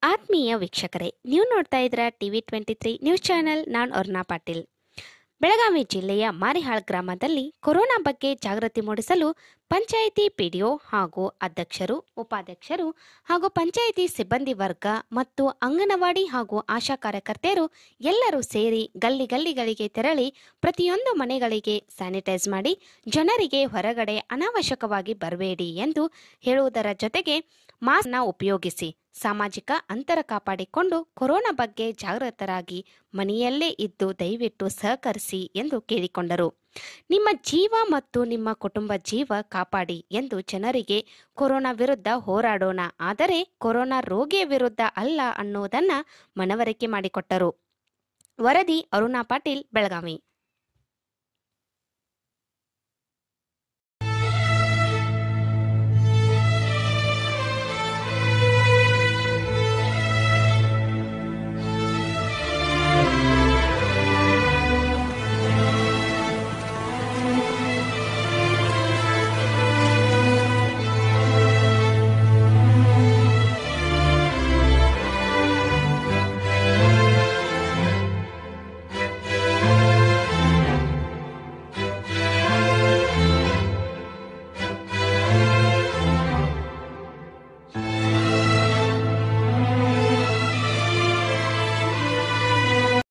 ಆತ್ಮೀಯ ವೀಕ್ಷಕರೇ ನೀವು ನೋಡ್ತಾ ಇದ್ದೀರಾ TV twenty three news channel ನಾನು ಅರುಣಾ ಪಾಟೀಲ್ ಬೆಳಗಾವಿ ಜಿಲ್ಲೆಯ ಮಾರಿಹಾಳ್ ಗ್ರಾಮದಲ್ಲಿ ಕೊರೋನಾ ಬಗ್ಗೆ ಜಾಗೃತಿ ಮೂಡಿಸಲು ಪಂಚಾಯಿತಿ ಪಿಡಿಒ ಹಾಗೂ ಅಧ್ಯಕ್ಷರು ಉಪಾಧ್ಯಕ್ಷರು ಹಾಗೂ ಪಂಚಾಯಿತಿ ಸಿಬ್ಬಂದಿ ವರ್ಗ ಮತ್ತು ಅಂಗನವಾಡಿ ಹಾಗೂ ಆಶಾ ಕಾರ್ಯಕರ್ತೆಯರು ಎಲ್ಲರೂ ಸೇರಿ ಗಲ್ಲಿ ಗಲ್ಲಿಗಳಿಗೆ ತೆರಳಿ ಪ್ರತಿಯೊಂದು ಮನೆಗಳಿಗೆ ಸ್ಯಾನಿಟೈಸ್ ಮಾಡಿ ಜನರಿಗೆ ಹೊರಗಡೆ ಅನಾವಶ್ಯಕವಾಗಿ ಬರಬೇಡಿ ಎಂದು ಹೇಳುವುದರ ಜೊತೆಗೆ ಮಾಸ್ಕ್ನ ಉಪಯೋಗಿಸಿ ಸಾಮಾಜಿಕ ಅಂತರ ಕಾಪಾಡಿಕೊಂಡು ಕೊರೋನಾ ಬಗ್ಗೆ ಜಾಗೃತರಾಗಿ ಮನೆಯಲ್ಲೇ ಇದ್ದು ದಯವಿಟ್ಟು ಸಹಕರಿಸಿ ಎಂದು ಕೇಳಿಕೊಂಡರು ನಿಮ್ಮ ಜೀವ ಮತ್ತು ನಿಮ್ಮ ಕುಟುಂಬ ಜೀವ ಕಾಪಾಡಿ ಎಂದು ಜನರಿಗೆ ಕೊರೋನಾ ವಿರುದ್ಧ ಹೋರಾಡೋಣ ಆದರೆ ಕೊರೋನಾ ರೋಗಿಯ ವಿರುದ್ಧ ಅಲ್ಲ ಅನ್ನುವುದನ್ನ ಮನವರಿಕೆ ಮಾಡಿಕೊಟ್ಟರು ವರದಿ ಅರುಣಾ ಪಾಟೀಲ್ ಬೆಳಗಾವಿ